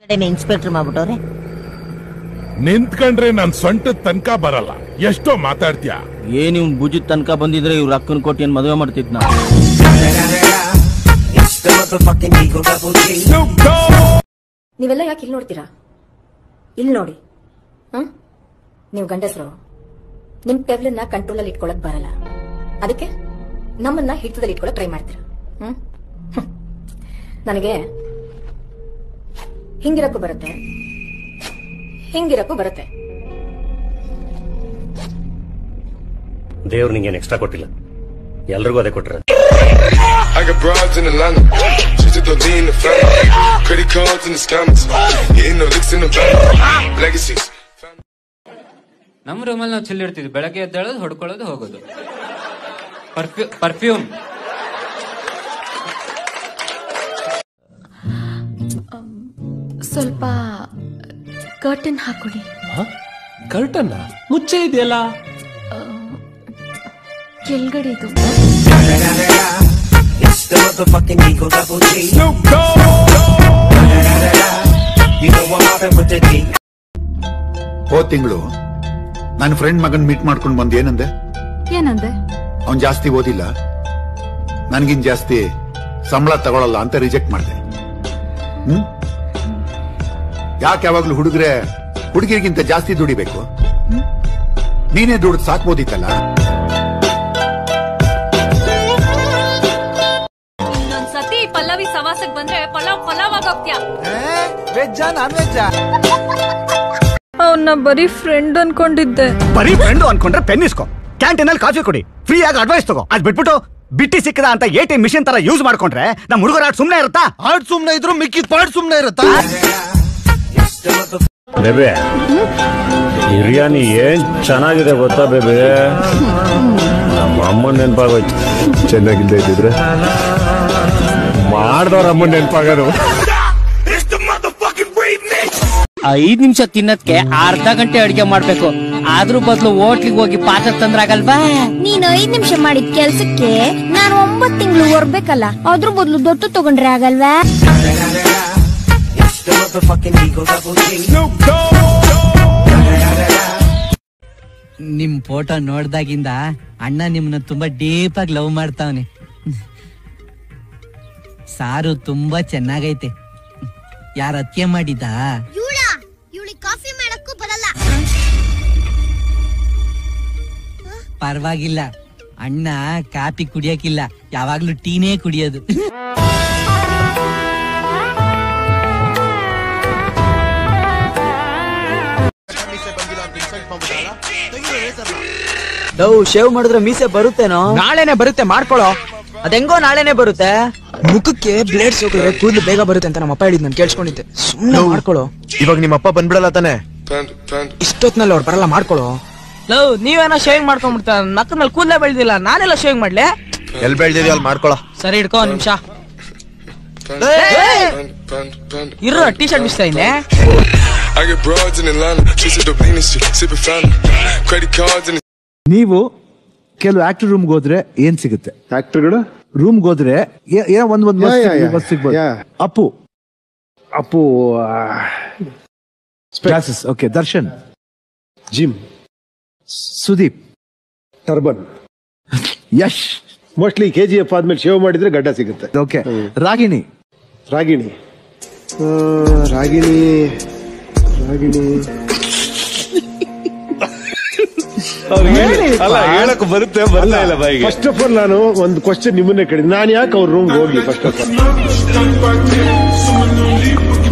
ಕಡೆನೇ ಇನ್ಸ್ಪೆಕ್ಟರ್ ಮಾಡ್ಬಿಟ್ಟವ್ರೆ ನಿಂತ್ಕೊಂಡ್ರೆ ನನ್ ಸೊಂಟದ ತನಕ ಬರಲ್ಲ ಎಷ್ಟೋ ಮಾತಾಡ್ತೀಯ ಏನ್ ಇವ್ನ್ ಭುಜದ ತನಕ ಬಂದಿದ್ರೆ ಇವ್ರ ಅಕ್ಕನ ಕೊಟ್ಟು ಏನ್ ಮದುವೆ ಮಾಡ್ತಿದ್ನ ನೀವೆಲ್ಲ ಯಾಕೆ ಇಲ್ಲಿ ನೋಡ್ತೀರಾ ಇಲ್ಲಿ ನೋಡಿ ಹ್ಮ್ ನೀವು ಗಂಡಸರು ನಿಮ್ ಪೆವ್ಲನ್ನ ಕಂಟ್ರೋಲಲ್ಲಿ ಇಟ್ಕೊಳಕ್ ಬರಲ್ಲ ಅದಕ್ಕೆ ನಮ್ಮನ್ನ ಹಿಡಿತದಲ್ಲಿ ಇಟ್ಕೊಳಕ್ ಟ್ರೈ ಮಾಡ್ತೀರಾ ಹ್ಮ್ ಹ್ಮ್. ನನಗೆ ಹಿಂಗಿರಕ್ಕೂ ಬರುತ್ತೆ ಹಿಂಗಿರಕ್ಕೂ ಬರುತ್ತೆ ದೇವ್ರು ನಿಂಗೇನು ಎಕ್ಸ್ಟ್ರಾ ಕೊಟ್ಟಿಲ್ಲ ಎಲ್ರಿಗೂ ಅದೇ ಕೊಟ್ರೆ I got broads in Atlanta. Just to lean in the family. Credit cards and the scammers. Getting no licks in the van. Legacies. ನಮ್ಮ ರೂಮಲ್ಲಿ ನಾವು ಚಿಲ್ಲಿಡ್ತಿದ್ವಿ ಬೆಳಗ್ಗೆ ಎದ್ದೇಳೋದು ಹೊಡ್ಕೊಳ್ಳೋದು ಹೋಗೋದು ಪರ್ಫ್ಯೂ ಪರ್ಫ್ಯೂಮ್ ಸ್ವಲ್ಪ ಕರ್ಟನ್ ಹಾಕೊಡಿ ಕರ್ಟನ್ ಮುಚ್ಚೆ ಇದೆಯಲ್ಲ ಕೆಳಗಡೆದು ಹೋದ್ ತಿಂಗಳು ನನ್ನ ಫ್ರೆಂಡ್ ಮಗನ್ ಮೀಟ್ ಮಾಡ್ಕೊಂಡು ಬಂದ್ ಏನಂದೆ ಏನಂದೆ ಅವ್ನ್ ಜಾಸ್ತಿ ಓದಿಲ್ಲ ನನ್ಗಿನ್ ಜಾಸ್ತಿ ಸಂಬಳ ತಗೊಳಲ್ಲ ಅಂತ ರಿಜೆಕ್ಟ್ ಮಾಡಿದೆ ಹ್ಮ್ ಯಾಕೆ ಯಾವಾಗ್ಲೂ ಹುಡುಗ್ರೆ ಹುಡುಗಿರಿಗಿಂತ ಜಾಸ್ತಿ ದುಡಿಬೇಕು ನೀನೇ ದುಡ್ದು ಸಾಕ್ಬೋದಿತ್ತಲ್ಲ ಇನ್ನೊಂದ್ಸತಿ ಪಲ್ಲವಿ ಸವಾಸಕ್ ಬಂದ್ರೆ ಪಲಾವ್ ಪಲಾವ್ ಆಗೋಗ್ತ್ಯಾ ವೆಜ್ಜಾ ನಾನ್ ವೆಜ್ಜಾ ಅವನ್ನ ಬರೀ ಫ್ರೆಂಡ್ ಅನ್ಕೊಂಡಿದ್ದೆ ಬರೀ ಫ್ರೆಂಡು ಅನ್ಕೊಂಡ್ರೆ ಪೆನ್ ಇಸ್ಕೊ ಕ್ಯಾಂಟೀನ್ ಅಲ್ಲಿ ಕಾಫಿ ಕೊಡಿ ಫ್ರೀ ಆಗಿ ಅಡ್ವೈಸ್ ತಗೋ ಅದ್ ಬಿಟ್ಬಿಟ್ಟು ಬಿಟ್ಟಿ ಸಿಕ್ಕದ ಅಂತ ಎ ಟಿ ಮಿಷಿನ್ ತರ ಯೂಸ್ ಮಾಡ್ಕೊಂಡ್ರೆ ನಮ್ ಹುಡುಗರ ಆಡ್ ಸುಮ್ನೆ ಇರುತ್ತಾ ಆಡ್ ಸುಮ್ನೆ ಇದ್ರು ಮಿಕ್ಕಿದ್ ಪಾಡ್ ಸುಮ್ನೆ ಇರುತ್ತಾ ಬೇಬೆ ಬಿರಿಯಾನಿ ಏನ್ ಚೆನ್ನಾಗಿದೆ ಗೊತ್ತಾ ಬೇಬೆ ನಮ್ಮ ಅಮ್ಮ ನೆನಪಾಗೋಯ್ತು ಚೆನ್ನಾಗಿಲ್ದೇ ಇದ್ದಿದ್ರೆ ಮಾಡ್ದವ್ರ ಅಮ್ಮ ನೆನಪಾಗೋದು ಐದ್ ನಿಮಿಷ ತಿನ್ನದ್ಕೆ ಅರ್ಧ ಗಂಟೆ ಅಡಿಗೆ ಮಾಡ್ಬೇಕು ಅದ್ರ ಬದಲು ಹೋಟ್ಲಿಗೆ ಹೋಗಿ ಪಾತ್ರ ತಂದ್ರಾಗಲ್ವಾ ನೀನ್ ಐದ್ ನಿಮಿಷ ಮಾಡಿದ ಕೆಲ್ಸಕ್ಕೆ ನಾನು ಒಂಬತ್ ತಿಂಗಳು ಹೊರ್ಬೇಕಲ್ಲ ಅದ್ರ ಬದಲು ದೊಡ್ಡ ತಗೊಂಡ್ರೆ ಆಗಲ್ವಾ ನಿಮ್ ಫೋಟೋ ನೋಡ್ದಾಗಿಂದ ಅಣ್ಣ ನಿಮ್ನ ತುಂಬಾ ಡೀಪ್ ಆಗಿ ಲವ್ ಮಾಡ್ತಾವನೆ ಸಾರು ತುಂಬಾ ಚೆನ್ನಾಗೈತೆ ಯಾರ ಹತ್ಯೆ ಮಾಡಿದ ಇವಳ ಇವಳಿಗೆ ಕಾಫಿ ಮಾಡಕ್ಕೂ ಬರಲ್ಲ ಪರವಾಗಿಲ್ಲ ಅಣ್ಣ ಕಾಫಿ ಕುಡಿಯಕ್ಕಿಲ್ಲ ಯಾವಾಗ್ಲೂ ಟೀನೇ ಕುಡಿಯೋದು ಡವ್ ಶೇವ್ ಮಾಡಿದ್ರೆ ಮೀಸೆ ಬರುತ್ತೇನೋ ನಾಳೆನೆ ಬರುತ್ತೆ ಮಾಡ್ಕೊಳ್ಳೋ ಅದೆಂಗೋ ನಾಳೆನೆ ಬರುತ್ತೆ ಮುಖಕ್ಕೆ ಬ್ಲೇಡ್ ಸೋಕಿದ್ರೆ ಕೂದಲು ಬೇಗ ಬರುತ್ತೆ ಅಂತ ನಮ್ಮ ಅಪ್ಪ ಹೇಳಿದ್ ನಾನು ಕೇಳಿಸ್ಕೊಂಡಿದ್ದೆ ಸುಮ್ಮನೆ ಮಾಡ್ಕೊಳ್ಳೋ ಇವಾಗ ನಿಮ್ಮ ಅಪ್ಪ ಬಂದ್ಬಿಡಲ್ಲ ತಾನೆ Panda, panda. ಇಷ್ಟೊತ್ನಲ್ಲಿ ಅವ್ರು ಬರಲ್ಲ ಮಾಡ್ಕೊಳ್ಳೋ ಲವ್ ನೀವೇನೋ ಶೇವಿಂಗ್ ಮಾಡ್ಕೊಂಡ್ಬಿಡ್ತ ನಕ್ಕ ಮೇಲೆ ಕೂದಲೇ ಬೆಳೆದಿಲ್ಲ ನಾನೆಲ್ಲ ಶೇವಿಂಗ್ ಮಾಡ್ಲೆ ಎಲ್ ಬೆಳ್ದಿದ್ಯೋ ಅಲ್ಲಿ ಮಾಡ್ಕೊಳ್ಳೋ ಸರಿ ಇಡ್ಕೋ ಒಂದ್ ನಿಮಿಷ Panda, Hey! panda, panda, panda. ಇರೋ ಟಿ ಶರ್ಟ್ ಮಿಸ್ತಾ ಇದ್ದೆ I got broads in Atlanta. Just to lean and shit. Sipping fanta. Credit cards and the ನೀವು ಕೆಲವು ಆಕ್ಟರ್ ರೂಮ್ಗೆ ಹೋದ್ರೆ ಏನ್ ಸಿಗುತ್ತೆ ಆಕ್ಟರ್ಗಳು ರೂಮ್ಗೆ ಹೋದ್ರೆ ಏ- ಏನೋ ಒಂದ್ ಒಂದ್ ಯಾ, ಯಾ, ಯಾ. ಬಸ್ ಸಿಗ್ಬೋದು yeah. Appu Appu classes okay Darshan gym Sudeep turban Yash mostly K G F ಆದ್ಮೇಲೆ ಶೇವ್ ಮಾಡಿದ್ರೆ ಗಡ್ಡ ಸಿಗುತ್ತೆ ಓಕೆ ರಾಗಿಣಿ ರಾಗಿಣಿ ಆ, ರಾಗಿಣಿ ರಾಗಿಣಿ ಅಲ್ಲ ಹೇಳಕ್ ಬರುತ್ತೆ ಬರ್ತಾ ಇಲ್ಲ ಬಾಯಿಗೆ ಫಸ್ಟ್ ಆಫ್ ಆಲ್ ನಾನು ಒಂದು ಕ್ವಶನ್ ನಿಮ್ಮನ್ನೇ ಕೇಳಿದೆ ನಾನು ಯಾಕೆ ಅವ್ರ ರೂಮ್ ಹೋಗ್ಲಿ ಫಸ್ಟ್ ಆಫ್ ಆಲ್